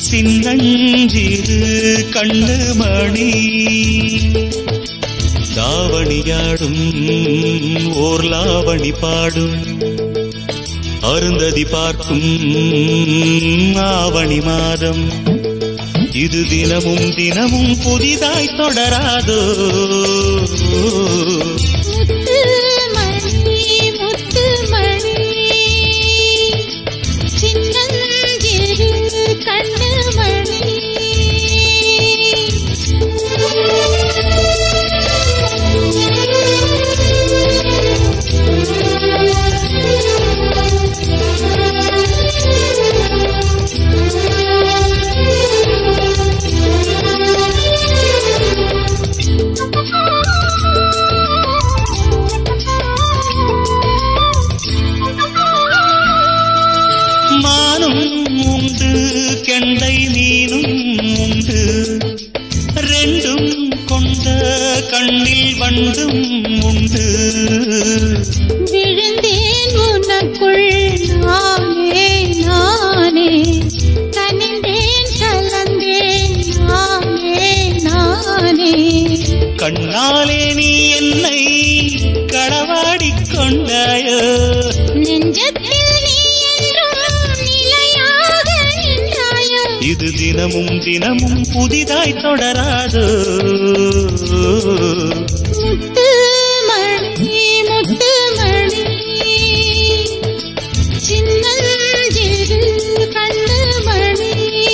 சின்னஞ்சிறு கண்ணு மணி தாவணியாடும் ஓர் லாவணி பாடும் அருந்ததி பார்க்கும் ஆவணி மாதம் இது தினமும் தினமும் புதிதாய் தொடராதோ முத்து மணி முத்து மணி சின்னஞ்சிறு கண்ணு மணி மானும் உண்டு கெண்டை மீனும் உண்டு ரெண்டும் கொண்ட கண்ணில் வண்டும் உண்டு விழுந்தேன் உனக்குள் நானே நானே கனிந்தேன் கலந்தேன் நானே நானே கண்ணாலே நீ என்னை களவாடிக் கொண்டாயோ நெஞ்சத்தில் நீ என்றும் நிலையாக நின்றாயோ இது தினமும் தினமும் புதிதாய் தொடராதோ முத்து மணி முத்து மணி சின்னஞ்சிறு கண்ணு மணி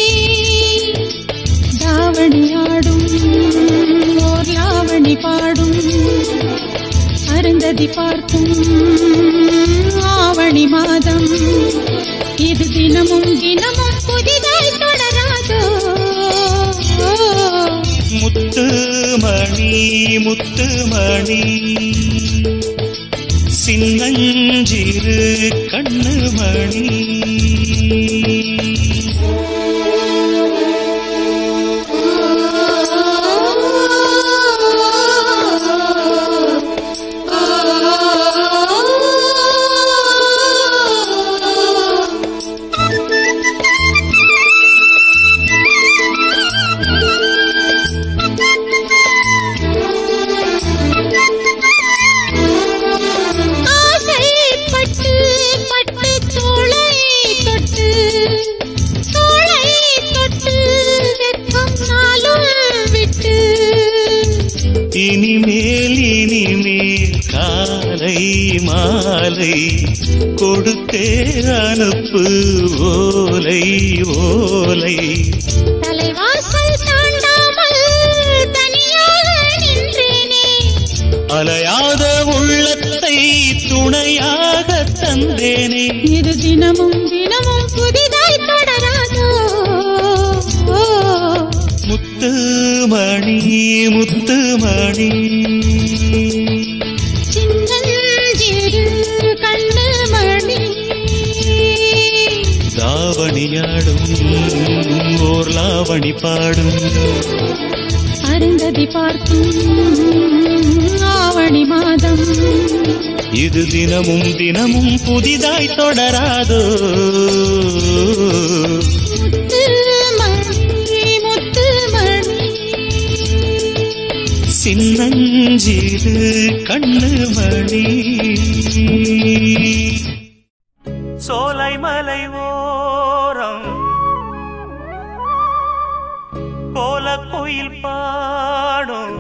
தாவணியாடும் ஓர் லாவணி பாடும் அருந்ததி பார்க்கும் ஆவணி மாதம் இது தினமும் தினமும் புதிதாய் தொடராதோ முத்து மணி முத்து மணி சின்னஞ்சிறு கண்ணு மணி ஆசைப்பட்டு பட்டு தோளை தொட்டு தோளை தொட்டு வெட்கம் நாளும் விட்டு இனிமேல் இனிமேல் காலை மாலை கொடுத்தே அனுப்பு ஓலை ஓலை தலைவாசல் தாண்டாமல் தனியாக நின்றேனே அலையாத உள்ளத்தை துணையாக தந்தேனே இது தினமும் தினமும் புதிதாய் தொடராதோ முத்து மணி முத்து மணி சின்னஞ்சிறு கண்ணு மணி தாவணியாடும் ஓர் லாவணி பாடும் அருந்ததி பார்க்கும் ஆவணி மாதம் இது தினமும் தினமும் புதிதாய் தொடராதோ முத்து மணி முத்து மணி சின்னஞ்சிறு கண்ணு மணி சோலை மலை ஓரம் கோல கோயில் பாடும்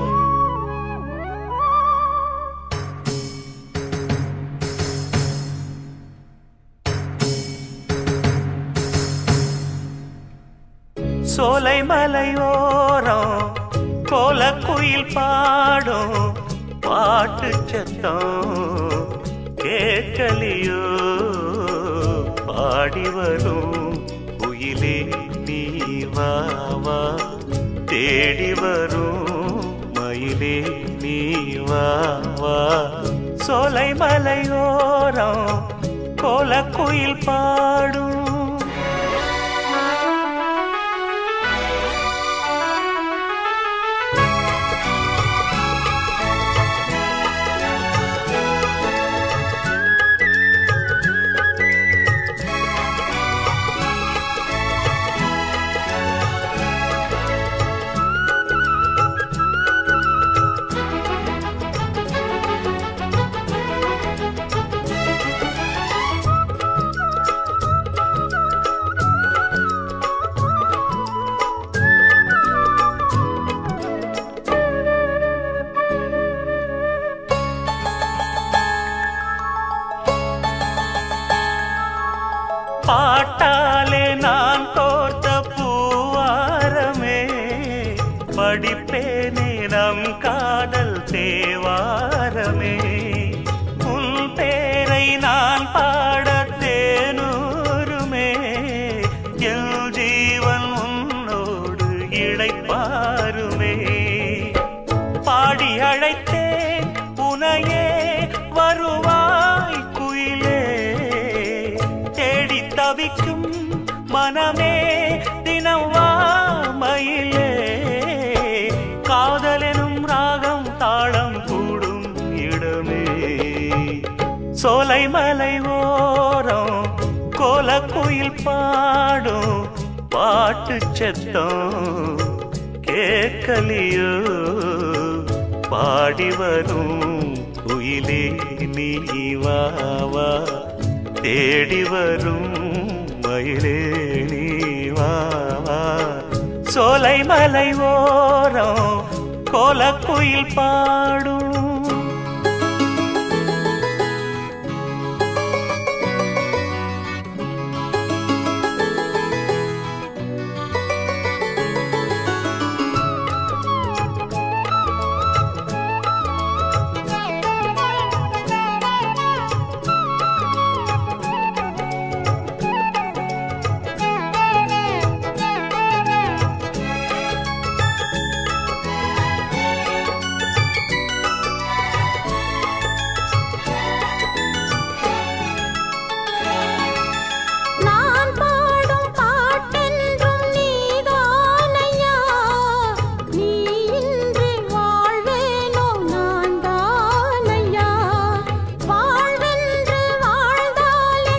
சோலை மலையோரம் கோல குயில் பாடும் பாட்டு சத்தம் கேட்கலியோ பாடி வரும் குயிலே நீ வா வா தேடி வரும் மயிலே நீ வா வா சோலை மலையோரம் கோல குயில் பாடும் படிப்பேனே நம் காதல் தேவாரமே உன் பேரை நான் பாட தேனூருமே என் ஜீவன் உன்னோடு இழைப்பாருமே பாடி அழைத்தேன் உனையே வருவாய் குயிலே தேடி தவிக்கும் மனமே தினம் வா மயிலே காதலெனும் ராகம் தாளம் கூடும் இடமே சோலை மலை ஓரம் கோலக்குயில் பாடும் பாட்டு சத்தம் கேட்கலியோ பாடி வரும் குயிலே நீ வா வா தேடி வரும் மயிலே நீ வா வா சோலை மலை ஓரம் கோலக்குயில் பாடும் நான் பாடும் பாட்டென்றும் நீதானையா நீ இன்றி வாழ்வேனோ நான் தானையா வாழ்வென்று வாழ்ந்தாலே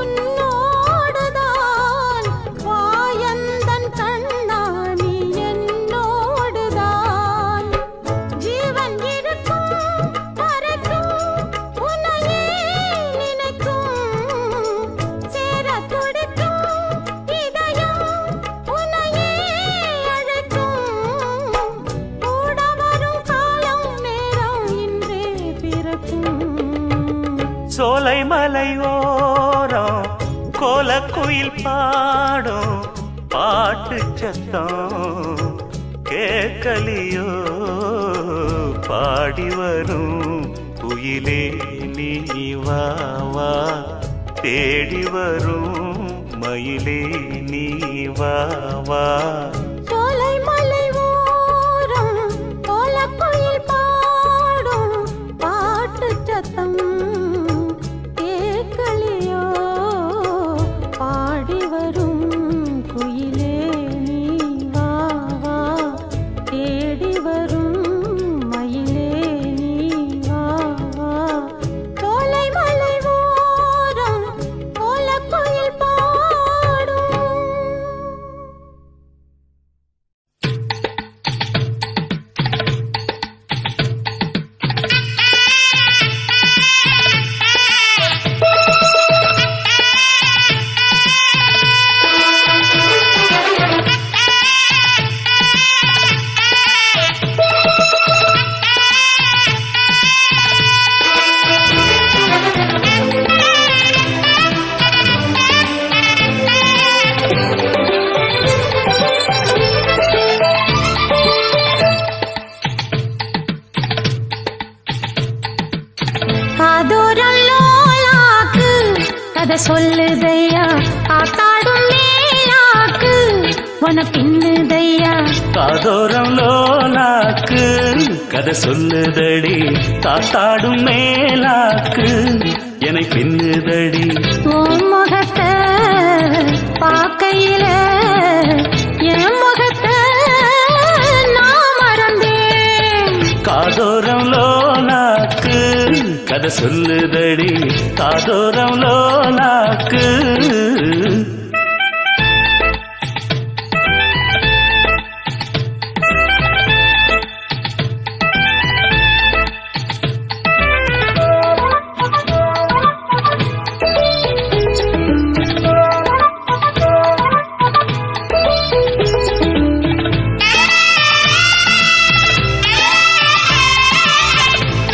உன்னோடுதான் வாயந்தன் கண்ணா நீ என்னோடுதான் ஜீவன் இருக்கும் வரைக்கும் உன்னையே நினைக்கும் சேர துடிக்கும் இதயம் உன்னையே அழைக்கும் கூட வரும் காலம் நேரம் இன்றே பிறக்கும் சோலை மலை ஓரம் கோலக்குயில் பாடும் பாட்டு சத்தம் கேட்கலியோ பாடி வரும் குயிலே நீ வா வா தேடி வரும் மயிலே நீ வா வா சோலை மலை ஓரம் கோலக்குயில் பாடும் பாட்டு சத்தம் கேட்கலையோ பாடி வரும் குயிலே நீ வா வா தேடி வரும் மயிலே நீ வா வா சோலை மலை ஓரம் கோலக்குயில் பாடும் காதோரம் லோலாக்கு கதை சொல்லுதையா காத்தாடும் மேலாக்கு உன பின்னுதையா காதோரம் லோலாக்கு கதை சொல்லுதடி காத்தாடும் மேலாக்கு என்னை பின்னுதடி உன் முகத்தை பார்க்கையில என் முகத்தை நான் மறந்தேன் காதோரம் லோலாக்கு கதை சொல்லுதடி காதோரம் லோலாக்கு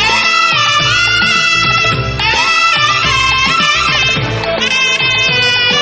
ஆ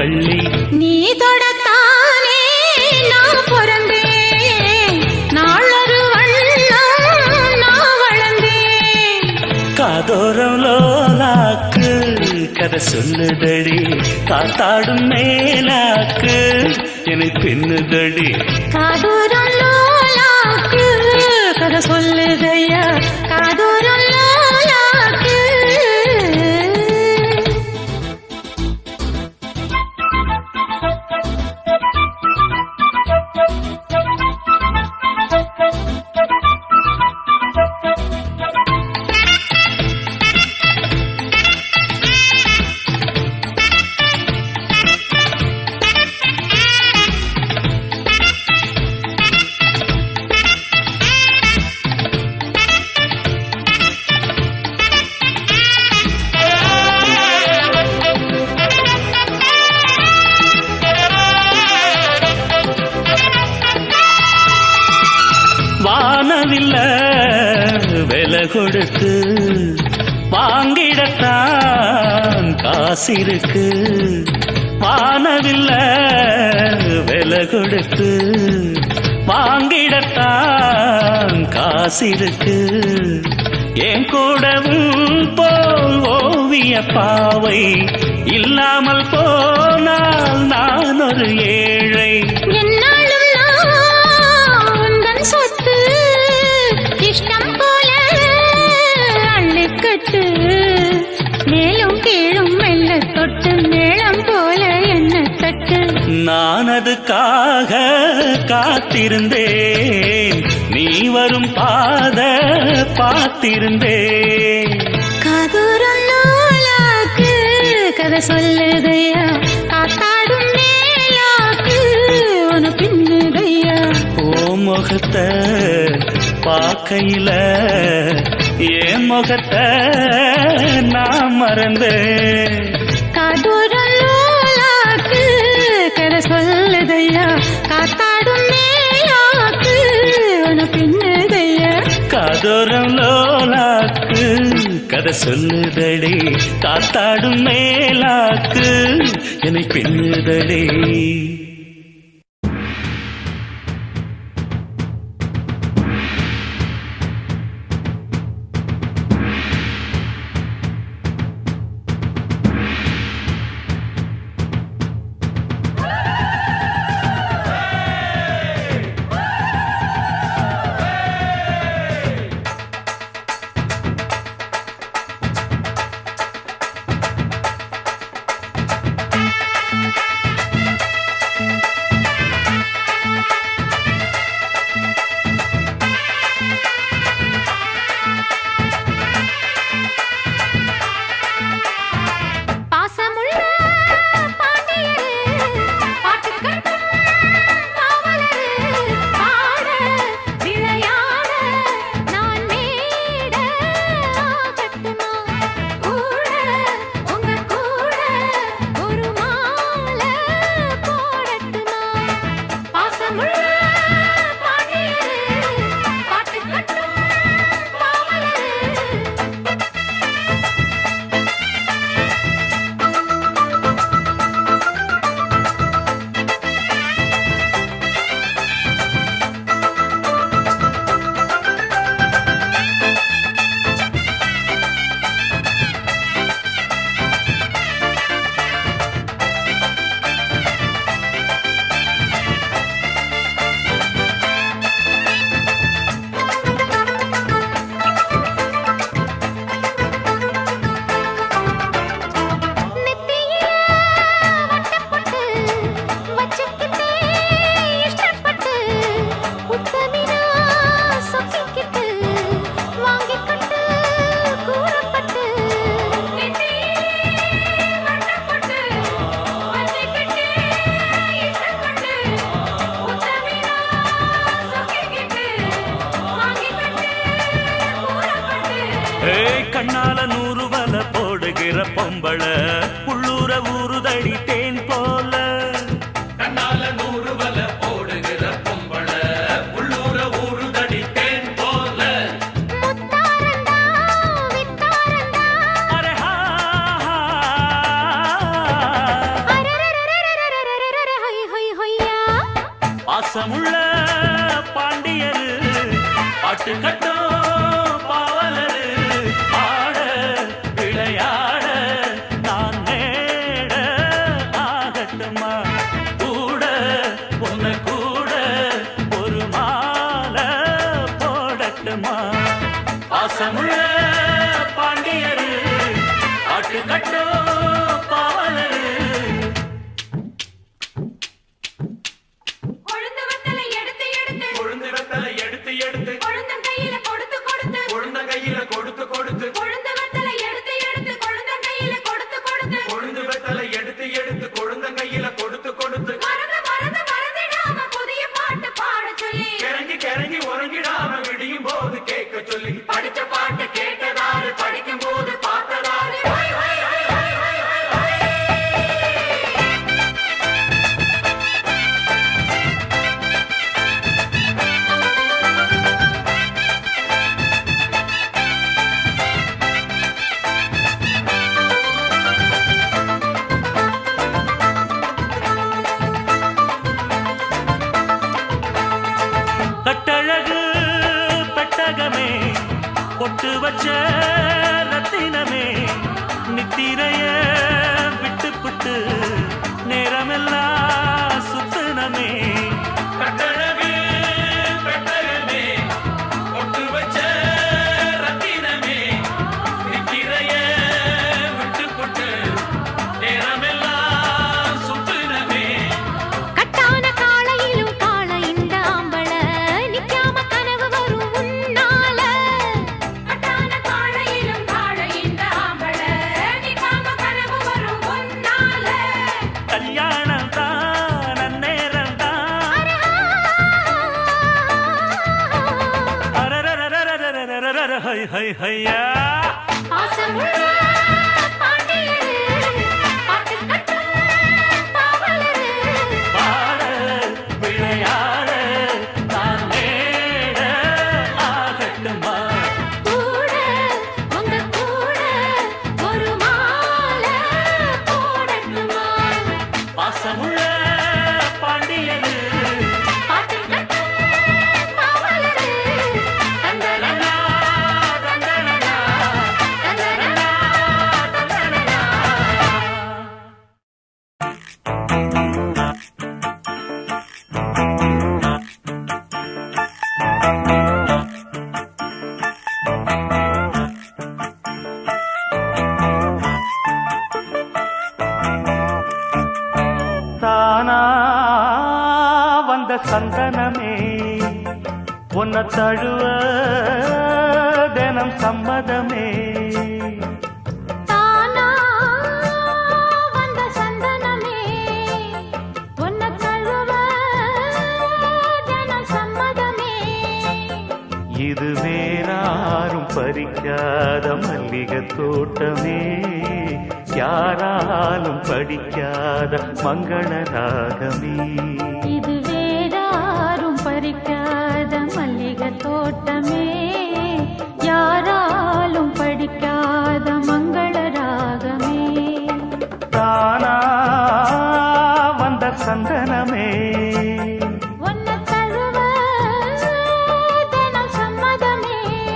வள்ளி நீ தொடத்தானே நான் பிறந்தேன் நாளொரு வண்ணம் நான் வளர்ந்தேன் காதோரம் லோலாக்கு கதை சொல்லுதடி காத்தாடும் மேலாக்கு என்னை பின்னுதடி காதூரம் லோலாக்கு கதை சொல்லுதையா காதூரம் லோலாக்கு வானவில்ல விலை கொடுத்து வாங்கிடத்தான் காசிருக்கு வானவில்ல விலை கொடுத்து வாங்கிடத்தான் காசிருக்கு என் கூடவும் போல் ஓவிய பாவை இல்லாமல் போனால் நான் ஒரு ஏழை என்னாலும் நான் உந்தன் சொத்து இஷ்டம் போல அள்ளிக்கட்டு மேலும் கீழும் மெல்ல தொட்டு மேளம் போல என்ன தட்டு நான் அதுக்காக காத்திருந்தேன் நீ வரும் பாத பார்த்திருந்தேன் காதூரம் நூலாக்கு கதை சொல்லுதையா காத்தாடும் மேலாக்கு உன பின்னுதையா ஓ முகத்தை பார்க்கையில என் முகத்தை நான் மறந்தேன் காதூரம் நூலாக்கு கதை சொல்லுதையா காத்தாடும் மேலாக்கு உன பின்னுதையா காதோரம் லோலாக்கு கதை சொல்லுதடி காத்தாடும் மேலாக்கு என்னை பின்னுதடி பாசமுள்ள பாண்டியரு பாட்டு கட்டும் காவலரு பாட விளையாட நான் மேட கட்டுமா கூட உங்க கூட ஒரு மாலை போடட்டுமா பாசமுள்ள பாண்டியரு பாட்டு கட்டும் காவலரு நெத்தியில வட்டப்பட்டு வச்சுக்கிட்டே இஷ்டப்பட்டு உத்தமினா சொக்கிக்கிட்டு வாங்கிக்கிட்டு கூறப்பட்டு வட்டப்பட்டு வச்சுக்கிட்டே இஷ்டப்பட்டு உத்தமினா சொக்கிக்கிட்டு வாங்கிக்கிட்டு கூறப்பட்டு ஏய் கண்ணால நூறு வல போடுகிற பொம்பள உள்ளூர ஊறுதடி தேன் போல கண்ணால நூறு வல போடுகிற பொம்பள உள்ளூர ஊறுதடி தேன் போல முத்தாரண்டா வித்தாரண்டா அரே ஹா, ஹா. அரரரரரே பாசமுள்ள பாண்டியரு பாட்டு கட்டும் பாவலரு ஆட விளையாட நான் நேட ஆகட்டுமா கூட உன்னை கூட ஒரு மாலை போடட்டுமா பாசமுள்ள பாண்டியரு பாட்டு கட்டும் பாவலரு கொழுந்து வத்தலை எடுத்து எடுத்து கொழுந்து வெத்தலை எடுத்து எடுத்து கொழுந்தன் கையில கொடுத்து கொடுத்து கொழுந்த கையில கொடுத்து கொடுத்து கொழுந்து வத்தலை எடுத்து எடுத்து கொழுந்தன் கையில கொடுத்து கொடுத்து கொழுந்து வெத்தலை எடுத்து எடுத்து கொழுந்த கையில கொடுத்து கொடுத்து மறந்து மறந்து மறந்துடாம புதிய பாட்டு பாட சொல்லி கிறங்கி கிறங்கி உறங்கிடாம விடியும் போது கேட்க சொல்லி படிச்ச பாட்டு கேட்டதாரு படிக்கும் போது பார்த்ததாரு ஹை, ஹை, ஹை, ஹை, ஹை, ஹை, ஹை. கட்டழகு பெட்டகமே பொட்டு வச்ச ரத்தினமே நித்திரைய விட்டு புட்டு நேரமெல்லாம் சுத்தனமே கட்டழகு பெட்டகமே ஒட்டு வச்ச ரத்தினமே நித்திரைய விட்டு புட்டு நேரமெல்லாம் சுத்துனமே கட்டான காளையிலும் காள இந்த ஆம்பள நிக்காம கனவு வரும் உன்னால கட்டான காளையிலும் காள இந்த ஆம்பள நிக்காம கனவு வரும் உன்னால கல்யாணம் தான் நன்னேரம் தான் அரரரரரரரரரரர, ஹை ஹை ஹையா பாசமுள்ள பாண்டியரு பாட்டு கட்டும் பாவலரு பாட விளையாட நான் நேட ஆகட்டுமா கூட உங்க கூட ஒரு மாலை போடட்டுமா பாசமுள்ள பாண்டியனு பாட்டு கட்டும் பாவலரு தந்தலனா தந்தனனா, தந்தலனா தந்தனனா. தானா வந்த சந்தனமே உன்னை தழுவ தினம் சம்மதமே தானா வந்த சந்தனமே உன்னை தழுவ தினம் சம்மதமே இது வேறாரும் பறிக்காத மல்லிகை தோட்டமே யாராலும் படிக்காத மங்கள ராகமே இது வேறாரும் பறிக்காத மல்லிகை தோட்டமே யாராலும் படிக்காத மங்கள ராகமே தானா வந்த சந்தனமே உன்னை தழுவ தினம் சம்மதமே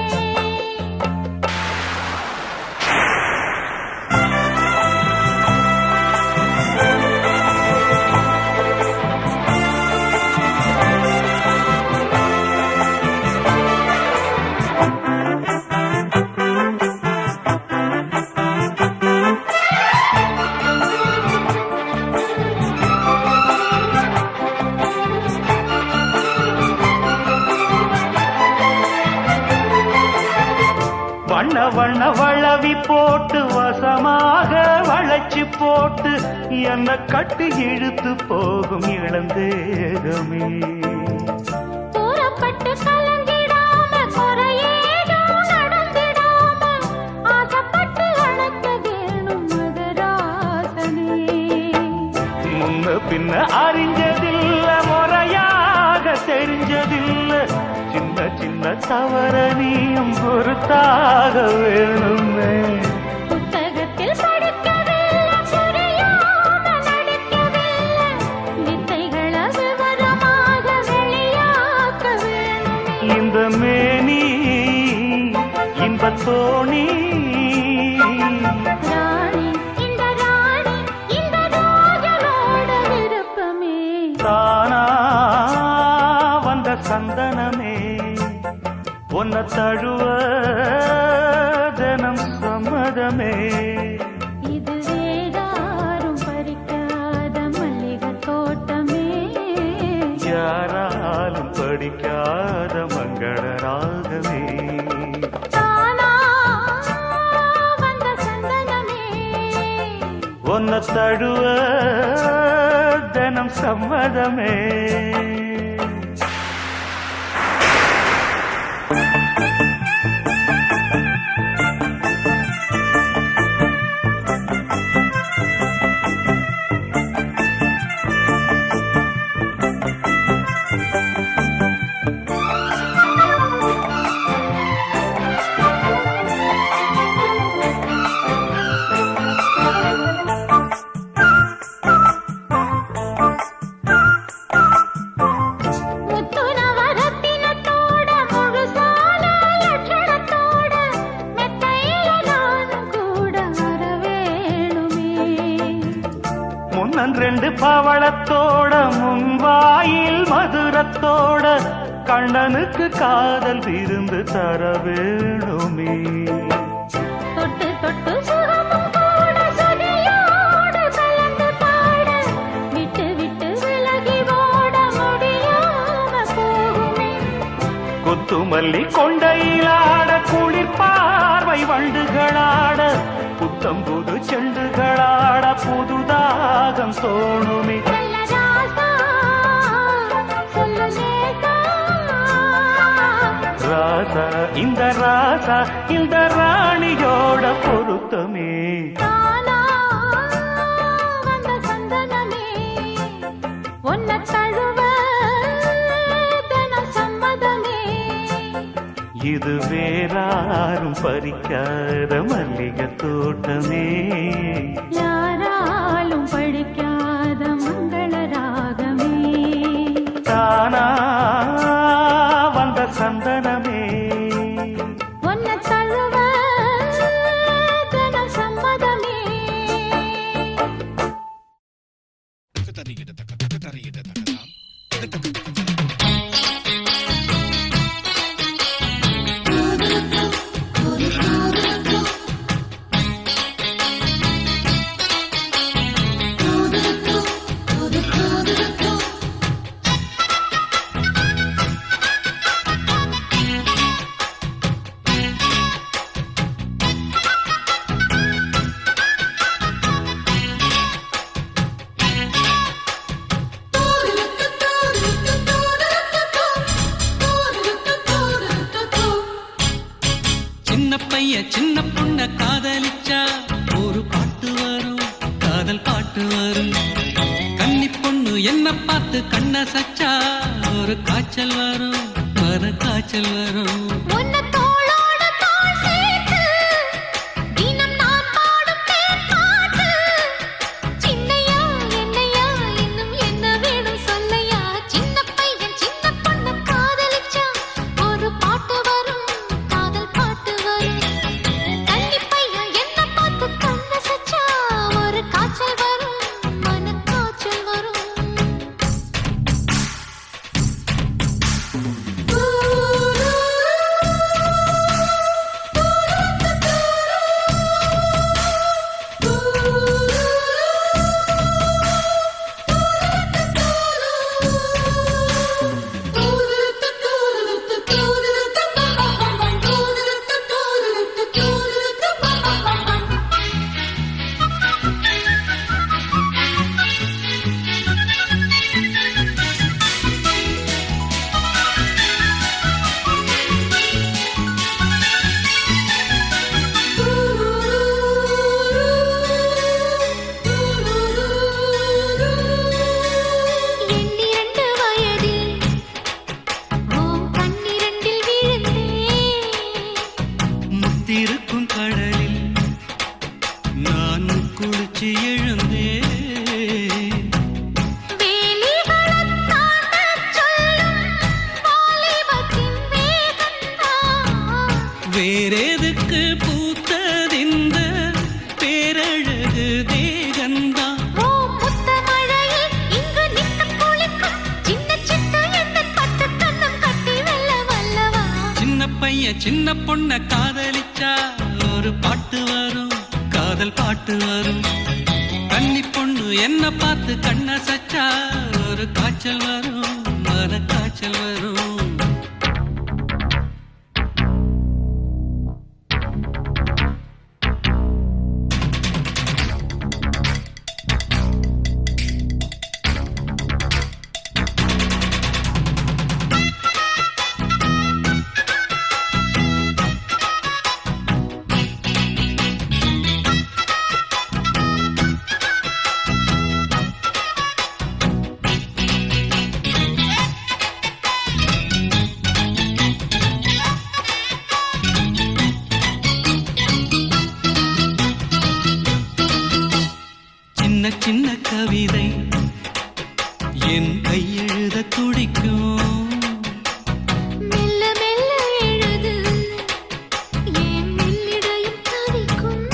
வண்ண வண்ண வளவி போட்டு வசமாக வளைச்சு போட்டு என்ன கட்டி இழுத்து போகும் இளந்தேகமே தூரப்பட்டு கலங்கிடாம குறையேதும் நடந்திடாம ஆசைப்பட்டு அழைக்க வேணும் மகராசனே முன்ன பின்ன அறிஞ்சதில்ல முறையாக தெரிஞ்சதில்ல சின்ன சின்ன தவற நீயும் பொறுத்தாக வேணுமே புத்தகத்தில் படிக்கவில்லை புரியாம நடிக்கவில்லை வித்தைகளை விவரமாக தோணி ராணி இந்த ராணி இந்த ராஜனோட விருப்பமே தானா வந்த சந்தனமே உன்னை தழுவ தினம் சம்மதமே இது வேறாரும் பறிக்காத மல்லிகை தோட்டமே யாராலும் படிக்காத மங்கள ராகமே தானா வந்த சந்தனமே உன்னை தழுவ தினம் சம்மதமே முத்துனவரத்தினத்தோட முழுசான லட்சணத்தோட மெத்தையில நானும் கூட வர வேணுமே முன்னன் ரெண்டு பவளத்தோட முன்வாயில் மதுரத்தோட கண்ணனுக்கு காதல் விருந்து தர வேணுமே தொட்டு தொட்டு சுகமும் கூட சுதியோடு கலந்து பாட விட்டு விட்டு விலகி ஓட முடியாம போகுமே கொத்துமல்லி கொண்டையிலாட குளிர் பார்வை வண்டுகளாட புத்தம் புது செண்டுகளாட புதுதாகம் தோணுமே நல்ல ராசா சொல்லு லேசா ராசா இந்த ராசா இந்த ராணியோட பொருத்தமே தானா வந்த சந்தனமே ஒன்ன தழுவ தினம் சம்மதமே இது வேறாரும் பறிக்காத மல்லிகை தோட்டமே யாராலும் படிக்காத மங்கள ராகமே தானா வந்த சந்தனமே ஒன்ன தழுவ தினம் சம்மதமே சின்ன பையன் சின்ன பொண்ண காதலிச்சா ஒரு பாட்டு வரும் காதல் பாட்டு வரும் கன்னி பொண்ணு என்ன பார்த்து கண்ண சச்சா ஒரு காய்ச்சல் வரும் மன காய்ச்சல் வரும் உன்னை தோளோட தோள் சேர்த்து, தினம் நான் பாடும் தேன் பாட்டு. சின்னையா, என்னையா, இன்னும் என்ன வேணும் சொல்லையா? சின்ன பையன், சின்ன பொண்ணு காதலிச்சா, ஒரு பாட்டு வரும், காதல் பாட்டு வரும். கன்னிப் பையன் என்னை பார்த்து கண்ணசைச்சா, ஒரு காய்ச்சல் வரும், மனக்காய்ச்சல் வரும் எண்ணிரண்டு வயதில் ஓம் பன்னிரண்டில் விழுந்தேன் முத்திருக்கும் கடலில் நான் குளிச்சு எழுந்தேன் வேலிகளத் தாண்டச் சொல்லும் வாலிபத்தின் வேகந்தான். வேறேதுக்கு எனக்கு பூத்ததிந்த பேரழகு தேகந்தான் ஓ முத்தமழையில் இங்கு நிற்க குளிக்கும் சின்ன சிட்டு எந்தன் பட்டு கண்ணம் கட்டி வெல்ல வல்லவா சின்ன பையன் சின்ன பொண்ண காதலிச்சா ஒரு பாட்டு வரும் காதல் பாட்டு வரும் கன்னி பொண்ணு என்ன பார்த்து கண்ண சச்சா ஒரு காய்ச்சல் வரும் மன காய்ச்சல் வரும் சின்ன சின்ன கவிதை என் கையெழுத துடிக்கும் மெல்ல மெல்ல எழுது ஏன் மெல்லிடையும் தவிக்கும்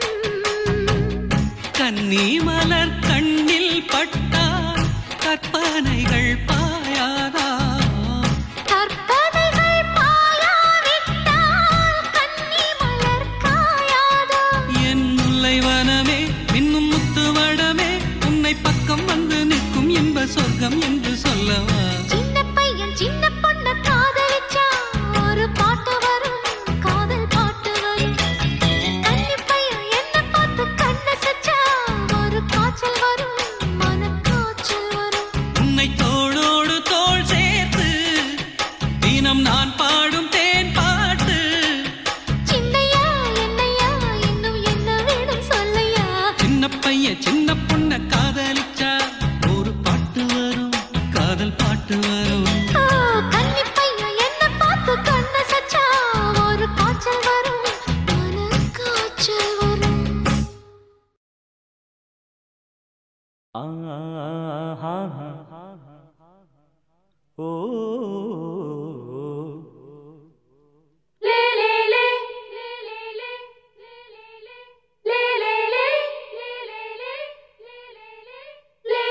கன்னி மலர் கண்ணில் பட்டால் கற்பனைகள் பாயாதா கற்பனைகள் பாயாவிட்டால் கன்னி மலர் காயாதா என் முல்லை வனமே மின்னும் முத்து வடமே உன்னை பக்கம் வந்து நிற்கும் இன்ப சொர்க்கம் என்று சொல்லவா சின்ன பையன் சின்ன பொண்ண காதலிச்சா ஒரு பாட்டு வரும் காதல் பாட்டு வரும் கன்னி பையன் என்ன பார்த்து கண்ண சச்சா ஒரு காய்ச்சல் வரும் மன காய்ச்சல் வரும் உன்னை தோளோடு தோள் சேர்த்து தினம் நான் பாடும் தேன் பாட்டு சின்னையா என்னையா இன்னும் என்ன வேணும் சொல்லையா சின்ன பையன் சின்ன பொண்ண காதலிச்சா ஒரு பாட்டு வரும் காதல் பாட்டு வரும் ஓ கன்னி பையன் என்ன பார்த்து கண்ண சச்சா ஒரு காய்ச்சல் வரும் மன காய்ச்சல் வரும் ஓ லே லே லே லே லே லே லே லே லே லே லே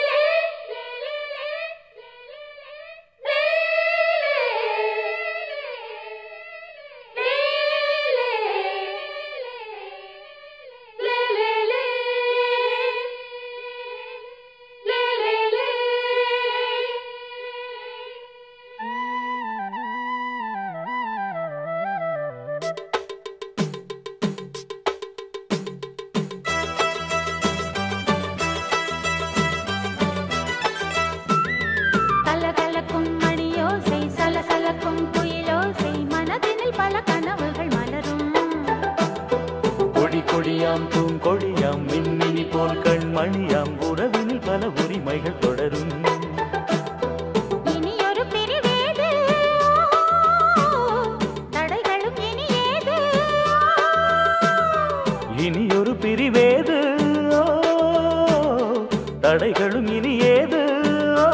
கலகலக்கும் மணியோசை சலசலக்கும் குயிலோசை மனதினில் பல கனவுகள் மலரும் கொடி கொடியாம் பூங்கொடியாம் மின்மினி போல் கண்மணியாம் உறவினில் பல உரிமைகள் தொடரும் இனியொரு பிரிவேது தடைகளும் இனி ஏது இனியொரு பிரிவேது ஓ, தடைகளும் இனி ஏது ஓ.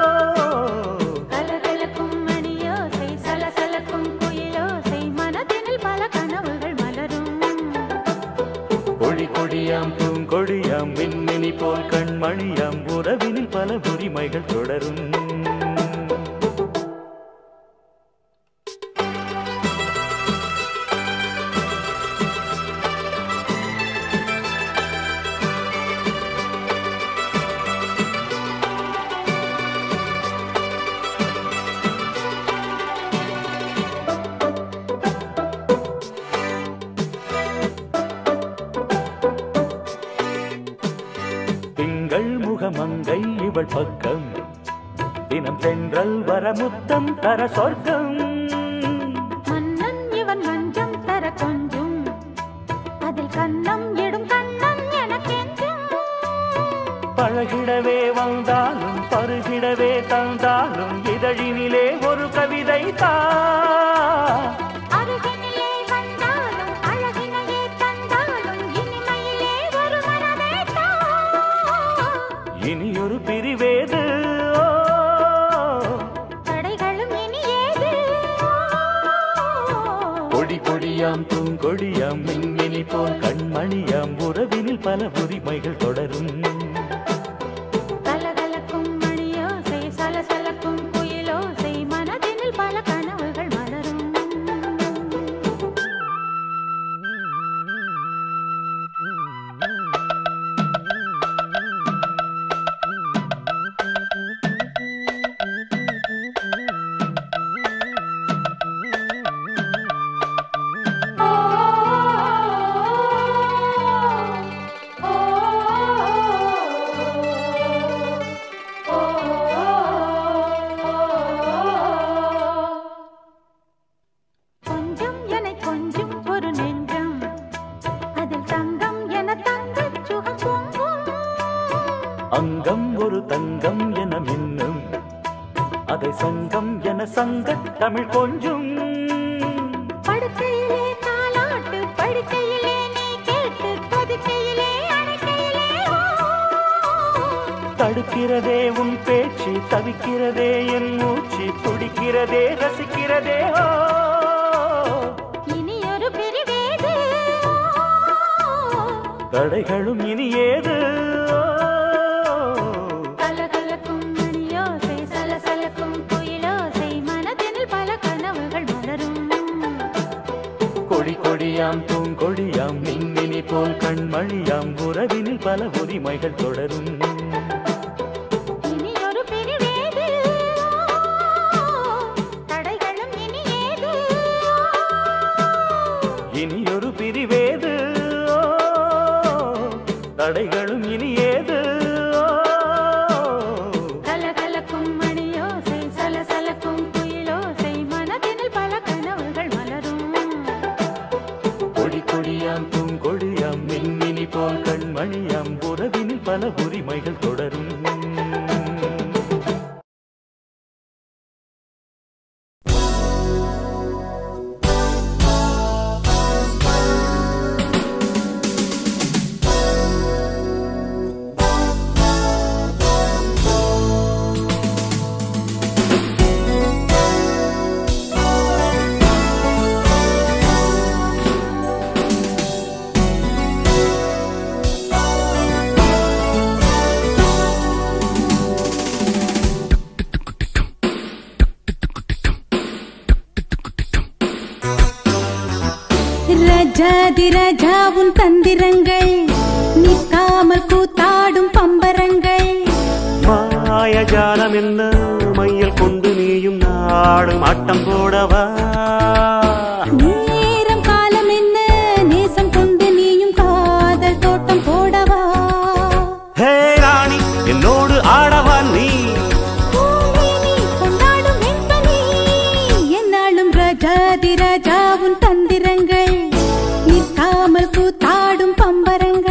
கலகலக்கும் மணியோசை சலசலக்கும் குயிலோசை மனதினில் பல கனவுகள் மலரும் கொடி கொடியாம் பூங்கொடியாம் மின்மினி போல் கண்மணியாம் உறவினில் பல உரிமைகள் தொடரும் திங்கள் முகமங்கை இவள் பக்கம் தினம் சென்றல் வர முத்தம் தர சொர்க்கம் மன்னன் இவன் மஞ்சம் தர கொஞ்சும் அதில் கண்ணம் இடும் கண்ணம் எனக்கென்றும் பழகிடவே வந்தாலும் பருகிடவே தந்தாலும் இதழினிலே ஒரு கவிதை தா அருகினிலே வந்தாலும் அழகினையே தந்தாலும் இனிமையிலே ஒரு மனமேட்டா இனியொரு பிரிவேது ஓ. தடைகளும் இனி ஏது கொடி கொடி கொடியாம் பூங்கொடியாம் மின்மினி போல் கண்மணியாம் உறவினில் பல உரிமைகள் தொடரும் கலகலக்கும் மணியோசை சலசலக்கும் குயிலோசை மனதினில் பல கனவுகள் மலரும் கொஞ்சம் என கொஞ்சம் ஒரு நெஞ்சம் அதில் தங்கம் என தங்கச் சுகம் பொங்கும் அங்கம் ஒரு தங்கம் என மின்னும் அதை சங்கம் என சங்க தமிழ் கொஞ்சும் படுக்கையிலே தாலாட்டு படுக்கையிலே நீ கேட்டு கொதிக்கையிலே அணைக்கையிலே ஓ. தடுக்கிறதே உன் பேச்சு தவிக்கிறதே என் மூச்சு துடிக்கிறதே ரசிக்கிறதே ஓ இனி ஒரு பிரிவேது தடைகளும் இனி ஏது ஓ. கலகலக்கும் மணியோசை சலசலக்கும் குயிலோசை மனதினில் பல கனவுகள் மலரும் கொடி கொடியாம் பூங்கொடியாம் மின்மினி போல் கண்மணியாம் உறவினில் பல உரிமைகள் தொடரும் இனி ஒரு பிரிவேது தடைகளும் இனி ஏது இனியொரு பிரிவேது ஓ, தடைகளும் இனி ஏது ஓ. கலகலக்கும் மணியோசை சலசலக்கும் குயிலோசை மனதினில் பல கனவுகள் மலரும் கொடி கொடியாம் பூங்கொடியாம் மின்மினி போல் கண்மணியாம் உறவினில் பல உரிமைகள் தொடரும் ரஜாதி ராஜாவும் தந்திரங்கள் நிற்காமல் கூத்தாடும் பம்பரங்கள் மாயஜாலம் என்ன மையல் கொண்டு நீயும் நாடும் ஆட்டம் போடவா நேரம் காலம் என்ன நேசம் கொண்டு நீயும் காதல் தோட்டம் போடவா ஹே ராணி என்னோடு ஆடவா நீ பூமேனி கொண்டாடும் வெண்பனி என்னாலும் ராஜாதி ராஜாவும் தந்திரங்கள் நிற்காமல் கூத்தாடும் பம்பரங்கள்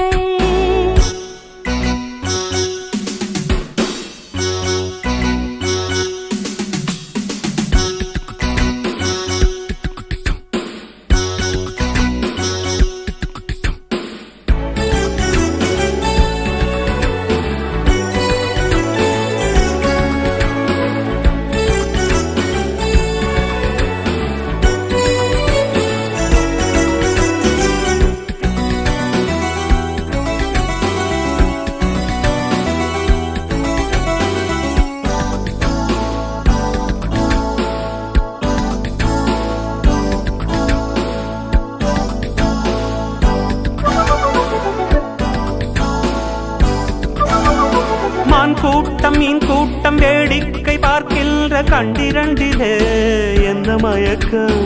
மான் கூட்டம் மீன் கூட்டம் வேடிக்கை பார்க்கின்ற கண்டிரண்டிலே என்ன மயக்கம்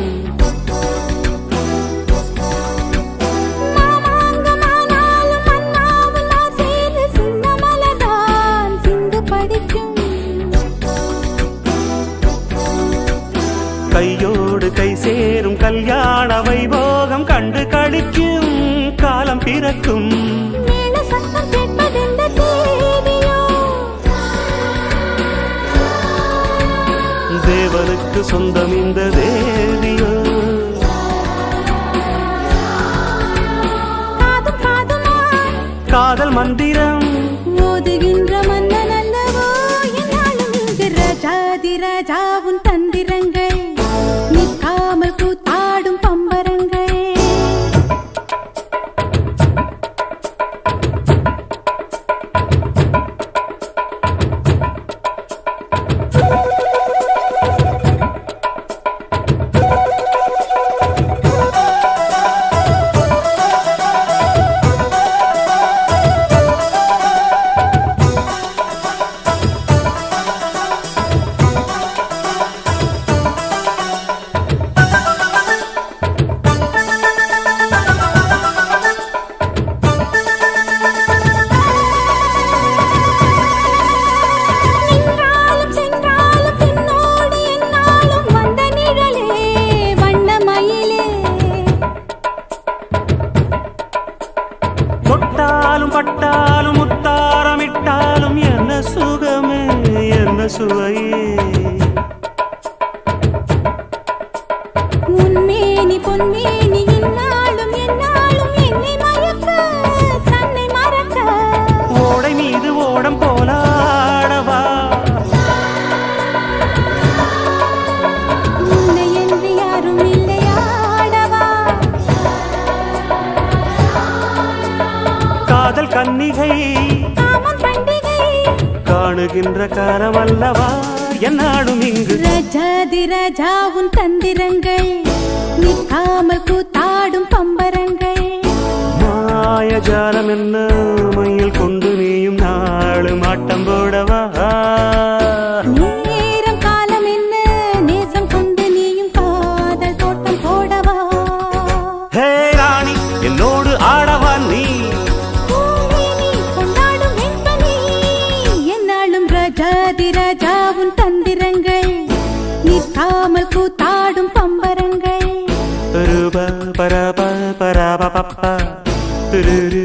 மாமாங்கமானாலும் மன்னாவில் நான் சேர்ந்து சின்ன மலர்தான் சிந்து படிக்கும் கையோடு கை சேரும் கல்யாண வைபோகம் கண்டு கழிக்கும் காலம் பிறக்கும் மேல சத்தம் கேட்பதெந்த தேவியோ தேவனுக்கு சொந்தம் இந்த தேவியோ காதும் காதுமாய் காதல் மந்திரம் ஓதுகின்ற மன்னன் அல்லவோ என்னாலும் இங்கு ராஜாதி ராஜாவும் தந்திரங்கள் நிற்காமல் கூத்தாடும் பம்பரங்கள் சுவையே உன்மேனி பொன்மேனி இந்நாளும் எந்நாளும் என்னை மயக்க தன்னை மறக்க ஓடை மீது ஓடம் போலாடவா உன்னை என்று யாரும் இல்லையாடவா காதல் கன்னிகை காமம் பண்டிகை காணுகின்ற காலமல்லவா என்னாடும் இங்கு ரஜாதி ராஜாவும் தந்திரங்கள் நிற்காமல் கூத்தாடும் பம்பரங்கள் மாயஜாலம் என்ன மையில் கொண்டு நீயும் நாளும் ஆட்டம் போடவா நேரம் காலம் என்ன நேசம் கொண்டு நீயும் காதல் தோட்டம் போடவா ஹே ராணி என்னோடு ஆடவா நீ பூமேனி கொண்டாடும் வெண்பனி என்னாலும் ராஜாதி ராஜாவும் தந்திரங்கள் நிற்காமல் கூத்தாடும் பம்பரங்கள் ரூபா பரபா பரபா பப்பா துருரு